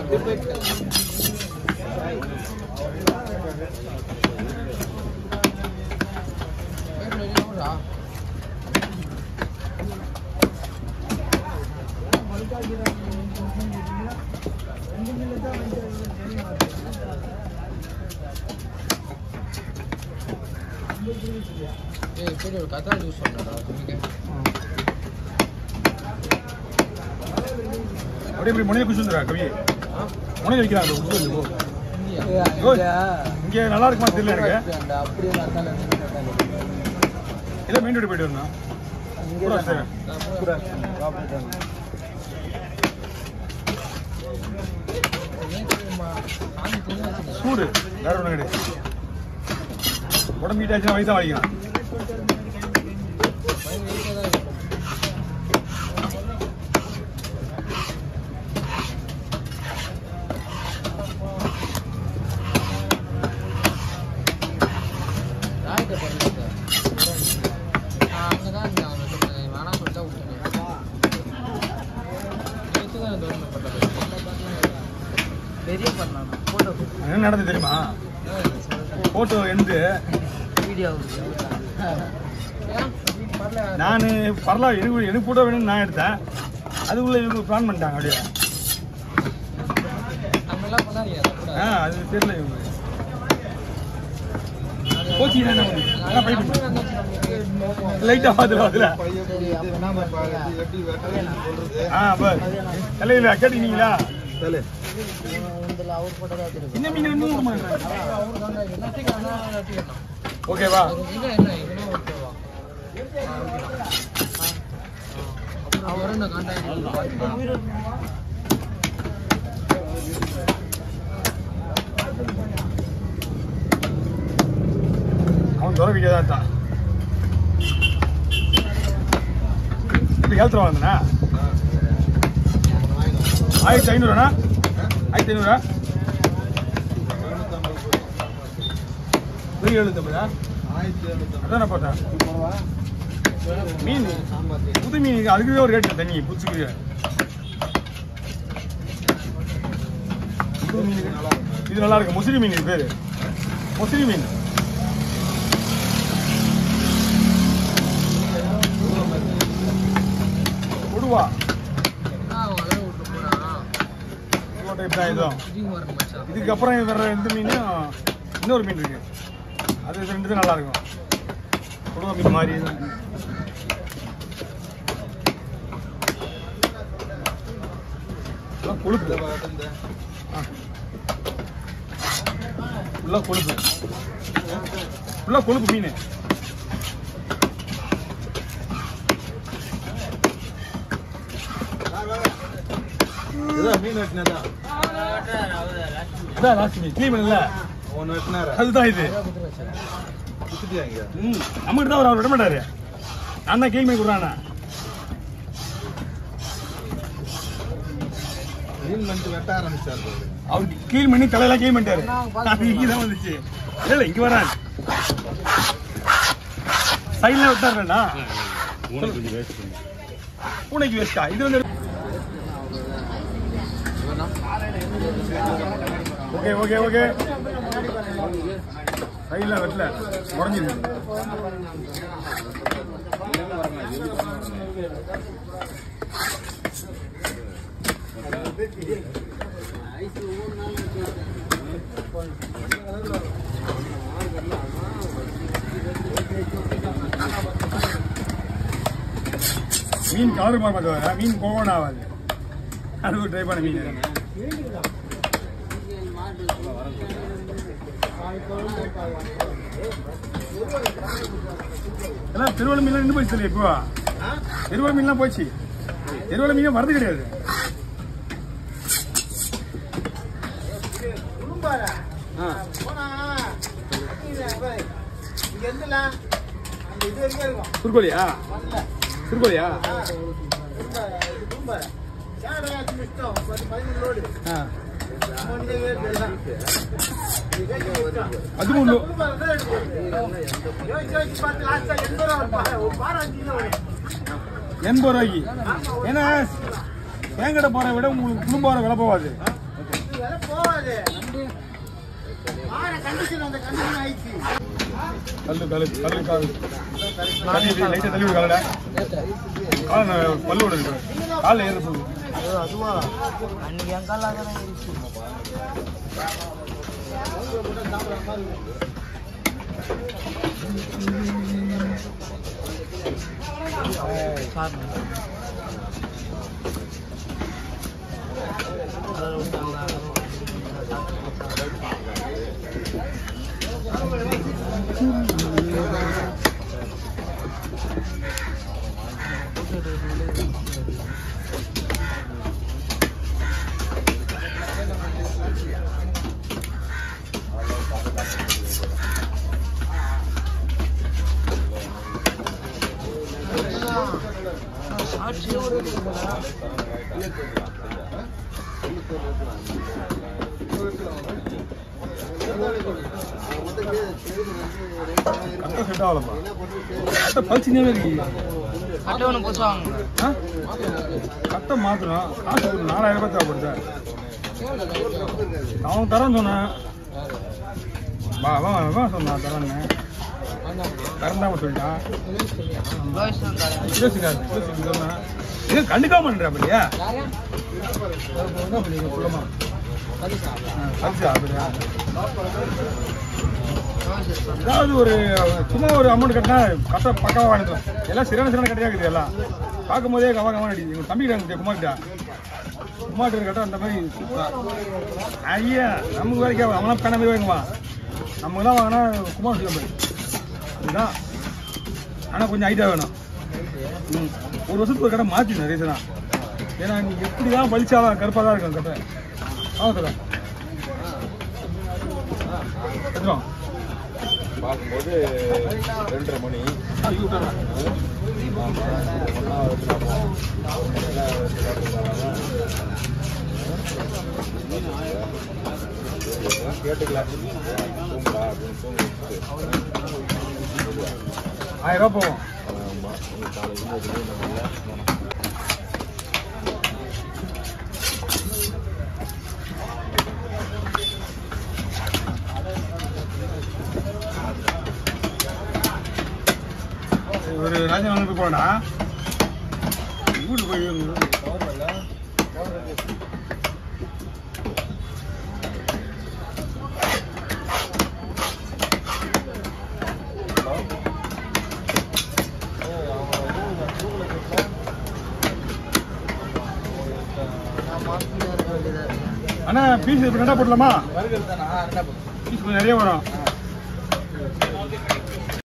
ஏய் இப்படி ஒரு கதை ஜூஸ் சொன்னடா துணிக்க அப்படியே இப்படி முனையை குடிச்சுருந்துடா கவி முனையை வைக்கிறாங்க குடிச்சு போ இந்தியா ஓய், இங்கே நல்லா இருக்குமா தெரியல எனக்கு அந்த அப்படியே நடந்தாலும் இதை மெயின் ரோடு போயிட்டு வரணும் பூரா சரி. சூடு வேற ஒன்றும் கிடையாது உடம்பு ஹீட்டாச்சுன்னா வயசா வலிக்கலாம் அங்கதான் இருந்தேன் அவனை சொன்னேன் வேணாம் சொல்லிட்டா விட்டுட்டேன் நேற்று தான் இந்த ஒன்று பெரிய பண்ணலாம் ஃபோட்டோ என்ன நடந்தது தெரியுமா போட்டோ எந்து வீடியோ நான் பரலா எனக்கு எனக்கு போட்டோ வேணும்னு நான் எடுத்தேன் அதுக்குள்ள இவங்க பிளான் பண்ணிட்டாங்க அப்படியே நம்மளாம் பண்ணாதீங்க ஆ அது தெரியல இவங்க போச்சு என்ன அதான் போயிட்டு லைட்டாக பார்த்துல அதில் சரி அப்போ என்ன பண்ணுறீங்க ஆ பார் தலையில் கேட்டீங்களா இதில் அவர் போட்டோ தான் தெரியும் என்ன மீன் இன்னும் விட மாட்டேறாங்க. அவர் தான் எல்லாத்தையும் ஆனால் எல்லாத்தையும் ஓகேவா என்ன என்ன இன்னும் ஓகேவா அவரும் இந்த கான்டாக்ட் அவன் துறை வீடியோ தான் இருக்கான் இப்போ ஏழ்த்துருவா வந்தனா ஆயிரத்தி ஐநூறுண்ணா ஆயிரத்தி ஐநூறா வெறும் எழுநூத்தம்பதா அதான் நான் போட்டேன் மீன் புது மீன் அதுக்குவே ஒரு ரேட்டு தண்ணி புதுசுக்கு புது மீன் இது நல்லா இருக்கு முசிறி மீன் இது பேரு முசிறி மீன் கொடுவா வளர விட்டு போறான் இவ்வளோ டைப் தான் இதுவும் இதுவும் வரணும் மச்சான் இதுக்கப்புறம் வர்ற இந்த மீனும் இன்னொரு மீன் இருக்கு அது ரெண்டு தான் நல்லா இருக்கும் கொடுவா மீன் மாதிரி இது. இதெல்லாம் கொழுப்பு ஆ. ஃபுல்லா கொழுப்பு ஃபுல்லா கொழுப்பு மீன் மீன் வெட்டினதா இதான் லாஸ்ட் மீன் க்ளீன் பண்ணல ஒன்று வெட்டினாரா அதுதான் இது குத்துட்டியாங்க ம் நம்மகிட்ட தான் அவர் விட மாட்டாரு நான் தான் க்ளீன் பண்ணி கொடுறானா மீன் பண்ணிட்டு வெட்ட ஆரம்பிச்சாரு பாரு. அவர் க்ளீன் பண்ணி தலையெல்லாம் க்ளீன் பண்ணிட்டாரு அது இங்கே தான் வந்துச்சு இல்லை இல்லை இங்கே வரான் சைடில் விட்டாருண்ணா பூனைக்கு வேஸ்டா இது வந்து ஓகே ஓகே ஓகே சைடில் வெட்டல உடஞ்சிருக்கு மீன் கலர் மாற மாட்டேன் மீன் கோவன் ஆகாது அது ஒரு ட்ரை பண்ண மீன் எல்லாம் திருவள்ளு மீன்லாம் நின்று போச்சு இப்போ திருவள்ளு மீன்லாம் போச்சு திருவள்ளு மீன் வரது கிடையாது ஆ. குறுக்கோலியா குறுக்கோலியா ஆ. அது ஒன்று எண்பது ரூபாய்க்கு ஏன்னா தேங்கடை போற விட உங்களுக்கு குடும்பம் விலை போகாது கல்லு கல்லு கல்லு கால் தள்ளி விடு, லைட்டா தள்ளி விடு காலடா கால் நான் பல்லோட இருக்கு காலில் ஏற போகுது அதுவா அன்னைக்கு என் கால தான் இருக்கு சார் சாட்சி கரெக்டாக செட் ஆகலப்பா கரெக்டாக பழிச்சுனே இருக்கு அட்டை ஒன்று புதுசாக ஆ கரெக்டாக மாற்றணும் காசு ஒரு நாலாயிரம் ரூபாய் தேவைப்படுது அவன் தரேன்னு சொன்னேன் வா வா வா சொன்னான் தரேன்னு தரந்தாம சொல்லிட்டான் யோசிக்காது யோசிக்க சொன்னேன் இது கண்டுக்காம அப்படியா என்ன பண்ணீங்க சொல்லுமா பரிசா அப்படியா ஏதாவது ஒரு சும்மா ஒரு அமௌண்ட் கட்டினா கரெக்டாக பக்காவாக வாங்கிக்கலாம் எல்லாம் சரியான சரியான கட்டையாக இருக்குது எல்லாம் பார்க்கும் போதே கவா கவா அடிக்குது எங்கள் தம்பி கிட்ட குமார்கிட்ட குமார்கிட்ட கட்ட அந்த மாதிரி சூப்பரா ஐயா நமக்கு வரைக்கும் அவங்களாம் பேன மாதிரி வாங்குவான் நமக்குலாம் வாங்கினா குமார் சொல்ல மாதிரி அதுதான் ஆனால் கொஞ்சம் ஐடியா வேணும் ம் ஒரு வருஷத்துக்கு ஒரு கடை மாற்றினேன் ரீசனா ஏன்னா நீ எப்படி தான் பலிச்சாலும் கருப்பாக தான் இருக்கும் கட்டை ஆமாம் சார் எத்தனை பார்க்கும்போது ரெண்டரை மணி ஆ யூ டர்ன் ஆமா. ஒண்ணா வச்சுருப்போம். ஒரு மணில வச்சு பார்த்துக்கலாம். இதெல்லாம் கேட்டுக்கல தூங்குடா அப்படின்னு தூங்க வச்சுட்டு ஆயிரம் ரூபா போகும் ஆமா இன்னைக்கு காலையில இருந்து எதுவுமே பண்ணல. ஒரு ராஜா வந்து போனா வீட்டு போய் அண்ணா பீஸ் இப்போ ரெண்டா போடலாமா வருகிறது தானே ரெண்டா போட்டு பீஸ் கொஞ்சம் நிறைய வரும்